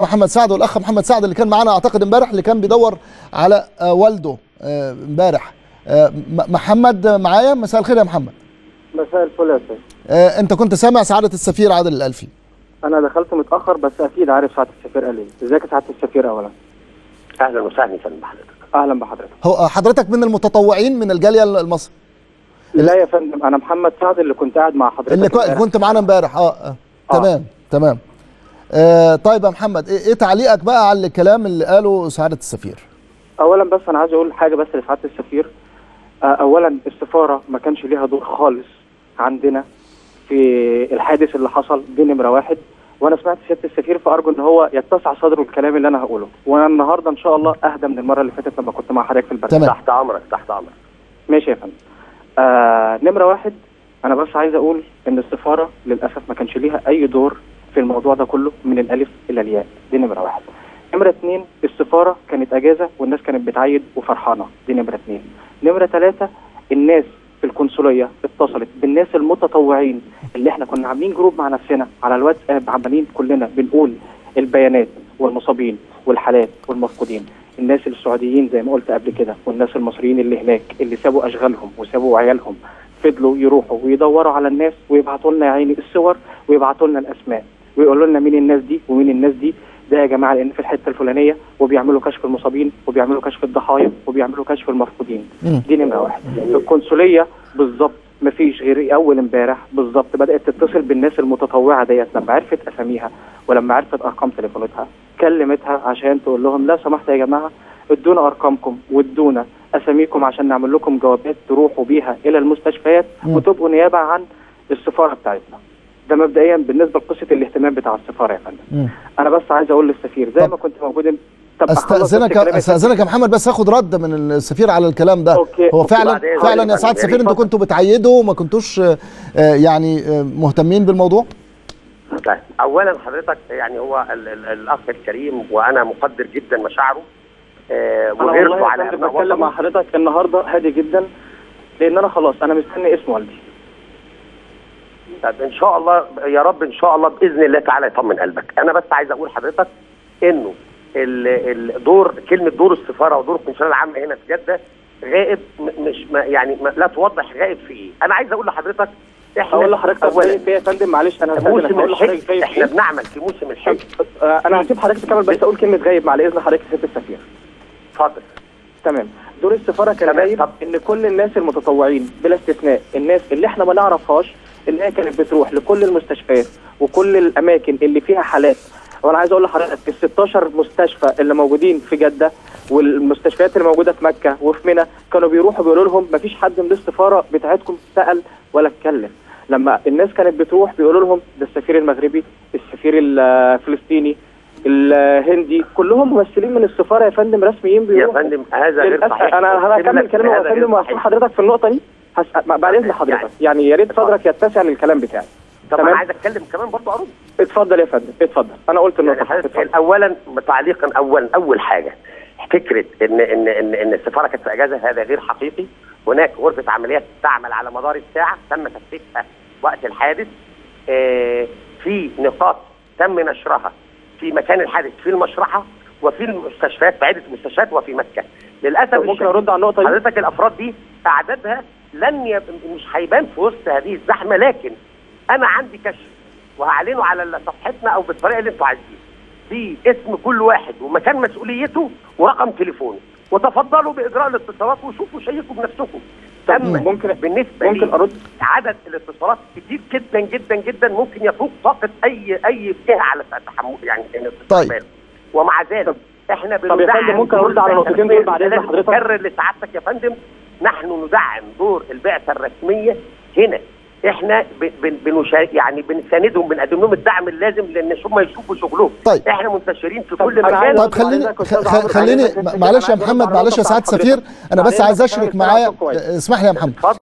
محمد سعد والاخ محمد سعد اللي كان معانا اعتقد امبارح اللي كان بيدور على آه، والده آه، امبارح آه، م- محمد معايا مساء الخير يا محمد مساء الفل يا استاذ آه، انت كنت سامع سعاده السفير عادل الالفي انا دخلت متاخر بس اكيد عارف سعاده السفير قال ايه ازيك يا سعاده السفير اولا اهلا وسهلا فندم بحضرتك اهلا بحضرتك هو آه، حضرتك من المتطوعين من الجاليه المصري لا يا فندم انا محمد سعد اللي كنت قاعد مع حضرتك اللي كو- امبارح. كنت معانا امبارح اه, آه. آه. تمام تمام آه طيب يا محمد ايه إيه تعليقك بقى على الكلام اللي قاله سعاده السفير اولا بس انا عايز اقول حاجه بس لسعاده السفير آه، اولا السفاره ما كانش ليها دور خالص عندنا في الحادث اللي حصل دي نمره واحد وانا سمعت سياده السفير فارجو ان هو يتسع صدره الكلام اللي انا هقوله وانا النهارده ان شاء الله اهدى من المره اللي فاتت لما كنت مع حضرتك في البرنامج تمام تحت امرك تحت امرك ماشي يا فندم آه نمره واحد انا بس عايز اقول ان السفاره للاسف ما كانش ليها اي دور في الموضوع ده كله من الالف الى الياء دي نمره واحد نمره اتنين السفاره كانت اجازه والناس كانت بتعيد وفرحانه دي نمره اتنين نمره ثلاثه الناس في القنصليه اتصلت بالناس المتطوعين اللي احنا كنا عاملين جروب مع نفسنا على الواتساب عمالين كلنا بنقول البيانات والمصابين والحالات والمفقودين الناس السعوديين زي ما قلت قبل كده والناس المصريين اللي هناك اللي سابوا اشغالهم وسابوا عيالهم فضلوا يروحوا ويدوروا على الناس ويبعتوا لنا يا عيني الصور ويبعتوا لنا الاسماء ويقولوا لنا مين الناس دي ومين الناس دي ده يا جماعه لان في الحته الفلانيه وبيعملوا كشف المصابين وبيعملوا كشف الضحايا وبيعملوا كشف المفقودين مم. دي نمره واحد في القنصليه بالظبط مفيش غير اول امبارح بالظبط بدات تتصل بالناس المتطوعه ديت لما عرفت اساميها ولما عرفت ارقام تليفوناتها كلمتها عشان تقول لهم لا سمحت يا جماعه ادونا ارقامكم وادونا اساميكم عشان نعمل لكم جوابات تروحوا بيها الى المستشفيات مم. وتبقوا نيابه عن السفاره بتاعتنا ده مبدئيا بالنسبه لقصه الاهتمام بتاع السفاره يا فندم مم. انا بس عايز اقول للسفير زي طب. ما كنت موجود طب أخلص بس استاذنك كلامي يا استاذنك يا محمد بس اخد رد من السفير على الكلام ده أوكي. هو أوكي، فعلا بعدين. فعلا يا بعدين. سعاده السفير يعني انتوا اتفضل. كنتوا بتعيدوا وما كنتوش آه، آه، يعني آه، مهتمين بالموضوع طيب اولا حضرتك يعني هو ال ال الاخ الكريم وانا مقدر جدا مشاعره آه انا وغيرته والله على يا فندم أبناء بتكلم مع وطنه. حضرتك النهارده هادي جدا لان انا خلاص انا مستني اسم والدي طب ان شاء الله يا رب ان شاء الله باذن الله تعالى يطمن قلبك انا بس عايز اقول لحضرتك انه ال- الدور كلمه دور السفاره ودور القنصليه العامه هنا في جده غائب م- مش ما يعني ما لا توضح غائب في ايه انا عايز اقول لحضرتك احنا اقول لحضرتك أولاً طيب يا فندم معلش انا هستأذنك. موسم هقول لحضرتك الحج غايب احنا فين. بنعمل في موسم الحج آه، انا هسيب حضرتك تكمل بس اقول كلمه غايب مع اذن حضرتك يا ست السفير اتفضل تمام دور السفاره كان تمام. غايب طب. ان كل الناس المتطوعين بلا استثناء الناس اللي احنا ما نعرفهاش اللي هي كانت بتروح لكل المستشفيات وكل الاماكن اللي فيها حالات وانا عايز اقول لحضرتك ال 16 مستشفى اللي موجودين في جده والمستشفيات اللي موجوده في مكه وفي منى كانوا بيروحوا بيقولوا لهم ما فيش حد من السفاره بتاعتكم سال ولا اتكلم لما الناس كانت بتروح بيقولوا لهم ده السفير المغربي السفير الفلسطيني الهندي كلهم ممثلين من السفاره يا فندم رسميين يا بيروحوا فندم هذا غير للأسف صحيح انا انا هكمل كلامي يا هذا غير فندم واسال صحيح. حضرتك في النقطه دي هس... بعد اذن حضرتك يعني يا ريت صدرك يتسع للكلام بتاعي طب تمام. انا عايز اتكلم كمان برضه ارد اتفضل يا فندم اتفضل انا قلت يعني النقطه حضرتك اتفضل اولا تعليقا اولا اول حاجه فكره ان ان ان ان السفاره كانت في اجازه هذا غير حقيقي هناك غرفه عمليات تعمل على مدار الساعه تم تثبيتها وقت الحادث آه، في نقاط تم نشرها في مكان الحادث في المشرحه وفي المستشفيات في عده مستشفيات وفي مكه للاسف طب ممكن الشديد ارد على النقطه دي حضرتك الافراد دي اعدادها لن يب... مش هيبان في وسط هذه الزحمه لكن انا عندي كشف وهعلنه على صفحتنا او بالطريقه اللي انتوا عايزين في اسم كل واحد ومكان مسؤوليته ورقم تليفونه وتفضلوا باجراء الاتصالات وشوفوا شيكوا بنفسكم اما ممكن بالنسبه ممكن لي ارد عدد الاتصالات كتير جدا جدا جدا ممكن يفوق طاقه اي اي جهه على تحمل يعني ان طيب. ومع ذلك احنا طب يا فندم ممكن أرد على نقطتين دول بعد إذن حضرتك؟ نكرر لسعادتك يا فندم نحن ندعم دور البعثه الرسميه هنا احنا ب- بن- بنشا... يعني بنساندهم بنقدم لهم الدعم اللازم لان هم يشوفوا شغلهم طيب. احنا منتشرين في طب كل أنا مكان عايز طيب خليني بعد إذنك أستاذ خ- عمرو، خليني بعد إذنك معلش يا أنا عايز محمد أرد على معلش يا النقطة سعاده بتاعت السفير حضرتك. انا بس بعد عايز إذنك اشرك أستاذ معايا عمرو كويس. اسمح لي يا محمد اتفضل